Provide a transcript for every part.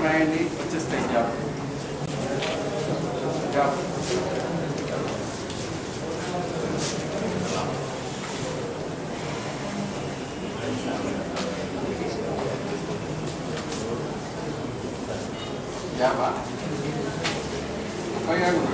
రాయండి వచ్చేస్తాయి job job జాబా ముప్పై ఆరు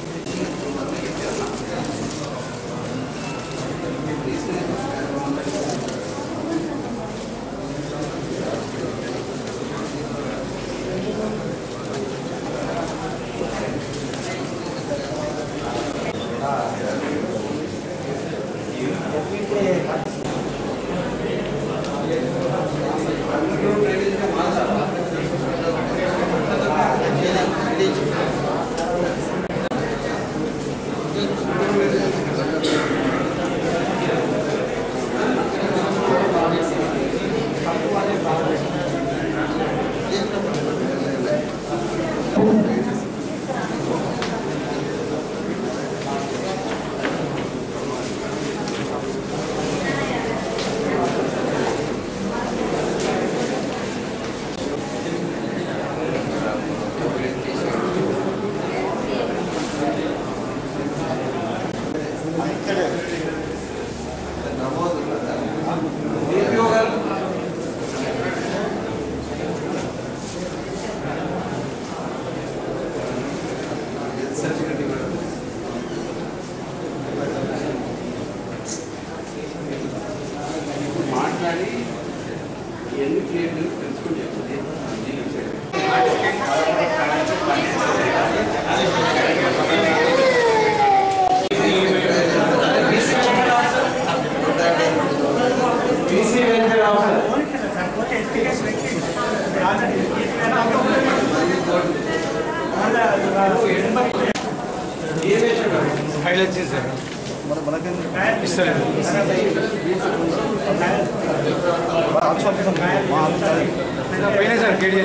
ఉద్యోగాలు సర్టిఫికెట్ ఇవ్వడం ఇప్పుడు మాట్లాడి ఎన్ని క్లియర్లు తెలుసుకుని చెప్తుంది హైలైట్ చేశారు ఇస్తలేదు పోయినా సార్ కేడీ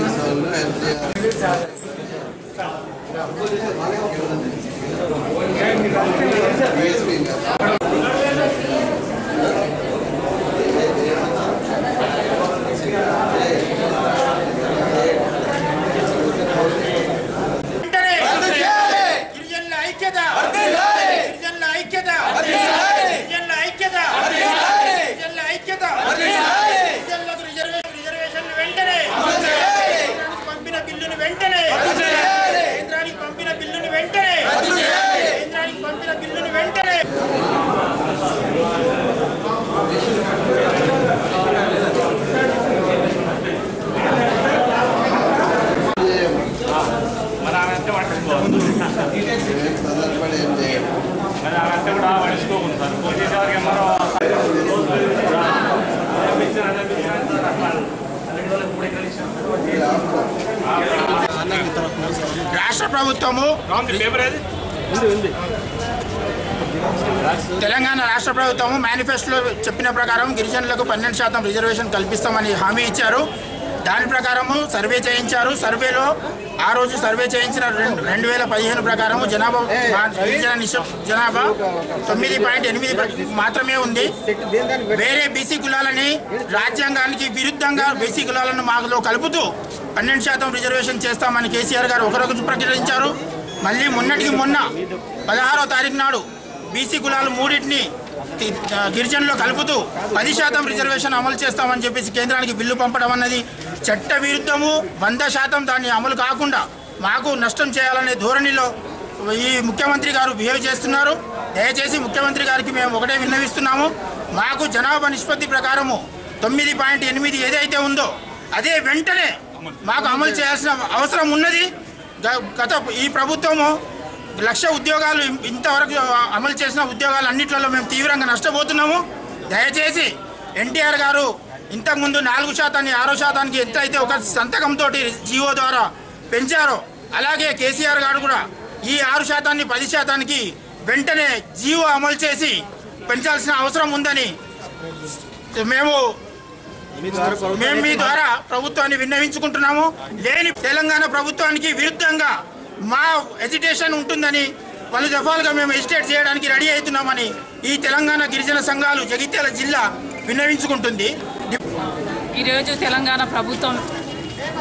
వెంటనే గిరిజనుల ఐక్యత గిరిజనుల ఐక్యత గిరిజనుల ఐక్యత గిరిజనుల ఐక్యత గిరిజనులకు రిజర్వేషన్ రిజర్వేషన్లు వెంటనే కేంద్రానికి పంపిన బిల్లును వెంటనే కేంద్రానికి పంపిన బిల్లును వెంటనే కేంద్రానికి పంపిన బిల్లును వెంటనే మరి ఆమె అంటే పట్టుకోవాలి మరి ఆమె అంటే కూడా పడుచుకోకుండా సార్ ఫోన్ చేసేవారికి ఏమో రాష్ట్ర ప్రభుత్వము పేపర్ ఏది తెలంగాణ రాష్ట్ర ప్రభుత్వము మేనిఫెస్టోలో చెప్పిన ప్రకారం గిరిజనులకు పన్నెండు శాతం రిజర్వేషన్ కల్పిస్తామని హామీ ఇచ్చారు దాని ప్రకారము సర్వే చేయించారు సర్వేలో ఆ రోజు సర్వే చేయించిన రెండు రెండు వేల పదిహేను ప్రకారము జనాభా మా గిరిజన నిశ జనాభా తొమ్మిది పాయింట్ ఎనిమిది మాత్రమే ఉంది వేరే బీసీ కులాలని రాజ్యాంగానికి విరుద్ధంగా బీసీ కులాలను మాలో కలుపుతూ పన్నెండు శాతం రిజర్వేషన్ చేస్తామని కేసీఆర్ గారు ఒకరోజు ప్రకటించారు మళ్ళీ మొన్నటికి మొన్న పదహారో తారీఖు నాడు బీసీ కులాలు మూడింటిని తి- ఆ, గిరిజనుల్లో కలుపుతూ పది శాతం రిజర్వేషన్ అమలు చేస్తామని చెప్పేసి కేంద్రానికి బిల్లు పంపడం అన్నది చట్ట విరుద్ధము వంద శాతం దాన్ని అమలు కాకుండా మాకు నష్టం చేయాలనే ధోరణిలో ఈ ముఖ్యమంత్రి గారు బిహేవ్ చేస్తున్నారు దయచేసి ముఖ్యమంత్రి గారికి మేము ఒకటే విన్నవిస్తున్నాము మాకు జనాభా నిష్పత్తి ప్రకారము తొమ్మిది పాయింట్ ఎనిమిది ఏదైతే ఉందో అదే వెంటనే మాకు అమలు చేయాల్సిన అవసరం ఉన్నది గ- గత ఈ ప్రభుత్వము లక్ష ఉద్యోగాలు ఇం- ఇంతవరకు అమలు చేసిన ఉద్యోగాలు అన్నిట్లలో మేము తీవ్రంగా నష్టపోతున్నాము దయచేసి ఎన్టీఆర్ గారు ఇంతకుముందు నాలుగు శాతాన్ని ఆరో శాతానికి ఎంత అయితే ఒక సంతకంతో జీవో ద్వారా పెంచారో అలాగే కేసీఆర్ గారు కూడా ఈ ఆరు శాతాన్ని పది శాతానికి వెంటనే జీవో అమలు చేసి పెంచాల్సిన అవసరం ఉందని మేము మేము మీ ద్వారా ప్రభుత్వాన్ని విన్నవించుకుంటున్నాము లేని తెలంగాణ ప్రభుత్వానికి విరుద్ధంగా మా ఎజిటేషన్ ఉంటుందని పలు దఫాలుగా మేము ఎజిటేట్ చేయడానికి రెడీ అవుతున్నామని ఈ తెలంగాణ గిరిజన సంఘాలు జగిత్యాల జిల్లా విన్నవించుకుంటుంది ఈరోజు తెలంగాణ ప్రభుత్వం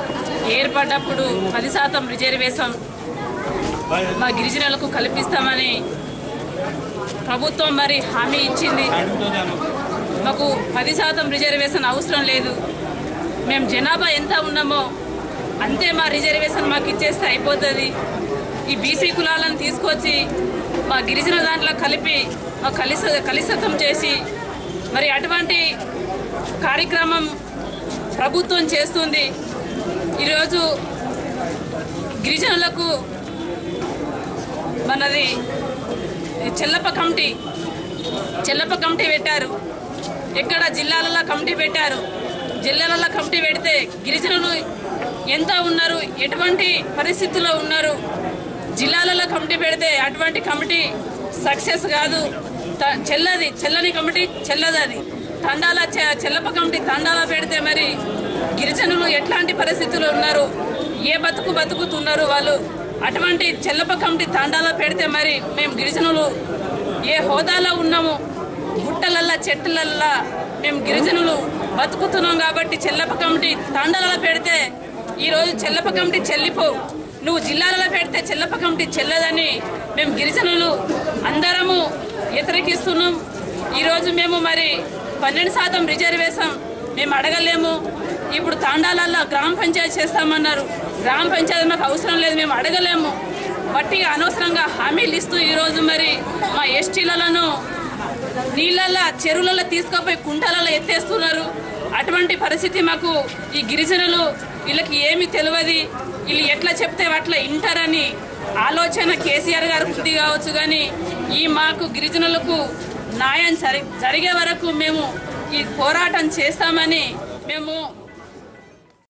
ఏర్పడ్డప్పుడు పది శాతం రిజర్వేషన్ మా గిరిజనులకు కల్పిస్తామని ప్రభుత్వం మరి హామీ ఇచ్చింది మాకు పది శాతం రిజర్వేషన్ అవసరం లేదు మేము జనాభా ఎంత ఉన్నామో అంతే మా రిజర్వేషన్ మాకు ఇచ్చేస్తే అయిపోతుంది ఈ బీసీ కులాలను తీసుకొచ్చి మా గిరిజన దాంట్లో కలిపి మా కలిస కలిసతం చేసి మరి అటువంటి కార్యక్రమం ప్రభుత్వం చేస్తుంది ఈరోజు గిరిజనులకు మనది చెల్లప్ప కమిటీ చెల్లప్ప కమిటీ పెట్టారు ఎక్కడ జిల్లాలలో కమిటీ పెట్టారు జిల్లాలలో కమిటీ పెడితే గిరిజనులు ఎంత ఉన్నారు ఎటువంటి పరిస్థితుల్లో ఉన్నారు జిల్లాలలో కమిటీ పెడితే అటువంటి కమిటీ సక్సెస్ కాదు త- చెల్లది చెల్లని కమిటీ చెల్లది అది తండాల చె- చెల్లప్ప కమిటీ తండాల పెడితే మరి గిరిజనులు ఎట్లాంటి పరిస్థితుల్లో ఉన్నారు ఏ బతుకు బతుకుతున్నారు వాళ్ళు అటువంటి చెల్లప్ప కమిటీ తండాలో పెడితే మరి మేము గిరిజనులు ఏ హోదాలో ఉన్నాము గుట్టలల్లా చెట్టులల్లా మేము గిరిజనులు బతుకుతున్నాం కాబట్టి చెల్లప్ప కమిటీ తండాలలో పెడితే ఈరోజు చెల్లప్ప కమిటీ చెల్లిపోవు నువ్వు జిల్లాలలో పెడితే చెల్లప్ప కమిటీ చెల్లదని మేము గిరిజనులు అందరము వ్యతిరేకిస్తున్నాం ఈరోజు మేము మరి పన్నెండు శాతం రిజర్వేషన్ మేము అడగలేము ఇప్పుడు తాండాలల్లో గ్రామ పంచాయతీ చేస్తామన్నారు గ్రామ పంచాయతీ మాకు అవసరం లేదు మేము అడగలేము బట్టి అనవసరంగా హామీలు ఇస్తూ ఈరోజు మరి మా ఎస్టీలను నీళ్ళల్లో చెరువులలో తీసుకుపోయి కుంటలలో ఎత్తేస్తున్నారు అటువంటి పరిస్థితి మాకు ఈ గిరిజనులు వీళ్ళకి ఏమి తెలియదు వీళ్ళు ఎట్లా చెప్తే అట్లా వింటారని ఆలోచన కేసీఆర్ గారు ఉంది కావచ్చు కానీ ఈ మాకు గిరిజనులకు న్యాయం జరి జరిగే వరకు మేము ఈ పోరాటం చేస్తామని మేము